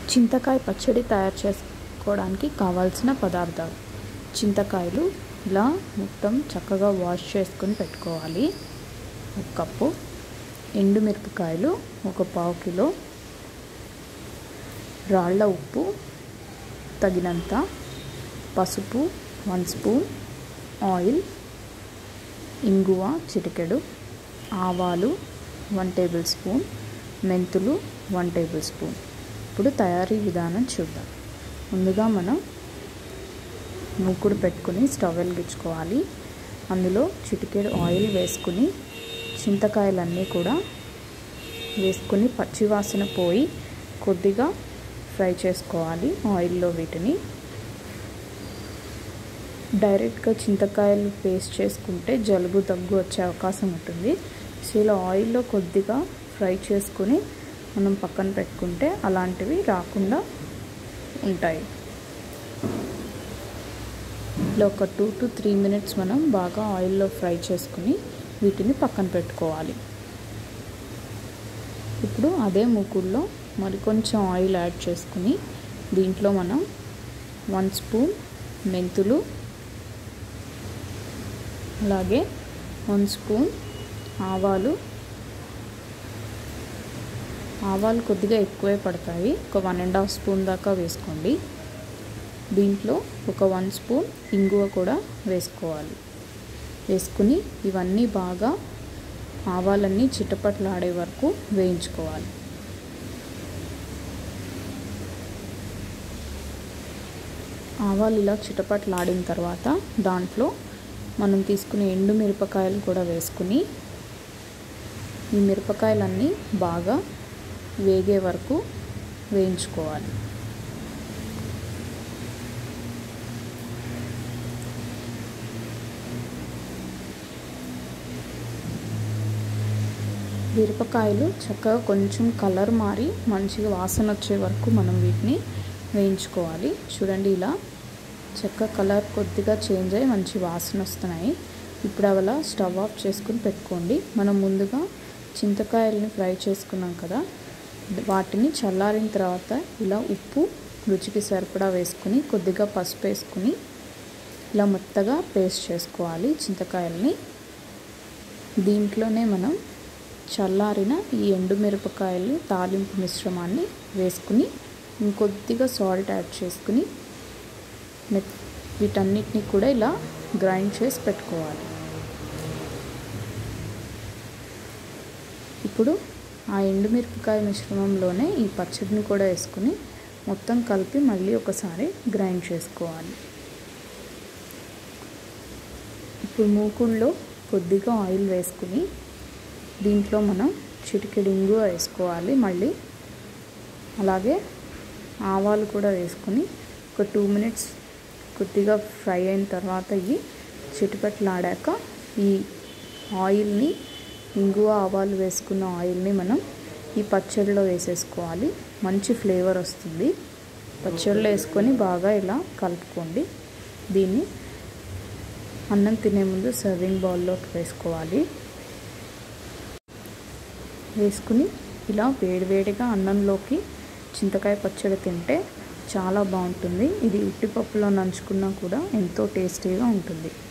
చింతకాయ పచ్చడి తయారు చేసుకోవడానికి కావాల్సిన పదార్థాలు చింతకాయలు ఇలా మొత్తం చక్కగా వాష్ చేసుకొని పెట్టుకోవాలి ఒక కప్పు ఎండుమిరపకాయలు ఒక పావు కిలో రాళ్ళ ఉప్పు తగినంత పసుపు వన్ స్పూన్ ఆయిల్ ఇంగువ చిటికెడు ఆవాలు వన్ టేబుల్ స్పూన్ మెంతులు వన్ టేబుల్ స్పూన్ ఇప్పుడు తయారీ విధానం చూద్దాం ముందుగా మనం మూకుడు పెట్టుకుని స్టవ్ వెలిగించుకోవాలి అందులో చిటికెడు ఆయిల్ వేసుకుని చింతకాయలన్నీ కూడా వేసుకుని పచ్చివాసన పోయి కొద్దిగా ఫ్రై చేసుకోవాలి ఆయిల్లో వీటిని డైరెక్ట్గా చింతకాయలు పేస్ట్ చేసుకుంటే జలుబు దగ్గు వచ్చే అవకాశం ఉంటుంది సో ఇలా ఆయిల్లో కొద్దిగా ఫ్రై చేసుకుని మనం పక్కన పెట్టుకుంటే అలాంటివి రాకుండా ఉంటాయి ఇలా ఒక టూ టు త్రీ మినిట్స్ మనం బాగా ఆయిల్లో ఫ్రై చేసుకుని వీటిని పక్కన పెట్టుకోవాలి ఇప్పుడు అదే మూకుల్లో మరి కొంచెం ఆయిల్ యాడ్ చేసుకుని దీంట్లో మనం వన్ స్పూన్ మెంతులు అలాగే వన్ స్పూన్ ఆవాలు ఆవాలు కొద్దిగా ఎక్కువే పడతాయి ఒక వన్ అండ్ హాఫ్ స్పూన్ దాకా వేసుకోండి దీంట్లో ఒక వన్ స్పూన్ ఇంగువ కూడా వేసుకోవాలి వేసుకుని ఇవన్నీ బాగా ఆవాలన్నీ చిటపట్లాడే వరకు వేయించుకోవాలి ఆవాలు ఇలా చిటపట్లాడిన తర్వాత దాంట్లో మనం తీసుకునే ఎండు మిరపకాయలు కూడా వేసుకుని ఈ మిరపకాయలన్నీ బాగా వేగే వరకు వేయించుకోవాలి మిరపకాయలు చక్కగా కొంచెం కలర్ మారి మంచిగా వాసన వచ్చే వరకు మనం వీటిని వేయించుకోవాలి చూడండి ఇలా చెక్క కలర్ కొద్దిగా చేంజ్ అయ్యి మంచి వాసన వస్తున్నాయి ఇప్పుడు అలా స్టవ్ ఆఫ్ చేసుకుని పెట్టుకోండి మనం ముందుగా చింతకాయలని ఫ్రై చేసుకున్నాం కదా వాటిని చల్లారిన తర్వాత ఇలా ఉప్పు రుచికి సరిపడా వేసుకుని కొద్దిగా పసుపు వేసుకుని ఇలా మెత్తగా పేస్ట్ చేసుకోవాలి చింతకాయలని దీంట్లోనే మనం చల్లారిన ఈ ఎండుమిరపకాయలు తాలింపు మిశ్రమాన్ని వేసుకుని ఇంకొద్దిగా సాల్ట్ యాడ్ చేసుకుని వీటన్నిటిని కూడా ఇలా గ్రైండ్ చేసి పెట్టుకోవాలి ఇప్పుడు ఆ ఎండుమిరపకాయ మిశ్రమంలోనే ఈ పచ్చడిని కూడా వేసుకుని మొత్తం కలిపి మళ్ళీ ఒకసారి గ్రైండ్ చేసుకోవాలి ఇప్పుడు మూకుల్లో కొద్దిగా ఆయిల్ వేసుకుని దీంట్లో మనం చిటికెడు ఇంగు వేసుకోవాలి మళ్ళీ అలాగే ఆవాలు కూడా వేసుకుని ఒక టూ మినిట్స్ కొద్దిగా ఫ్రై అయిన తర్వాత ఇవి చిటిపెట్లాడాక ఈ ఆయిల్ని ఇంగువ ఆవాలు వేసుకున్న ఆయిల్ని మనం ఈ పచ్చడిలో వేసేసుకోవాలి మంచి ఫ్లేవర్ వస్తుంది పచ్చడిలో వేసుకొని బాగా ఇలా కలుపుకోండి దీన్ని అన్నం తినే ముందు సర్వింగ్ బౌల్లోకి వేసుకోవాలి వేసుకుని ఇలా వేడివేడిగా అన్నంలోకి చింతకాయ పచ్చడి తింటే చాలా బాగుంటుంది ఇది ఉట్టిపప్పులో నంచుకున్నా కూడా ఎంతో టేస్టీగా ఉంటుంది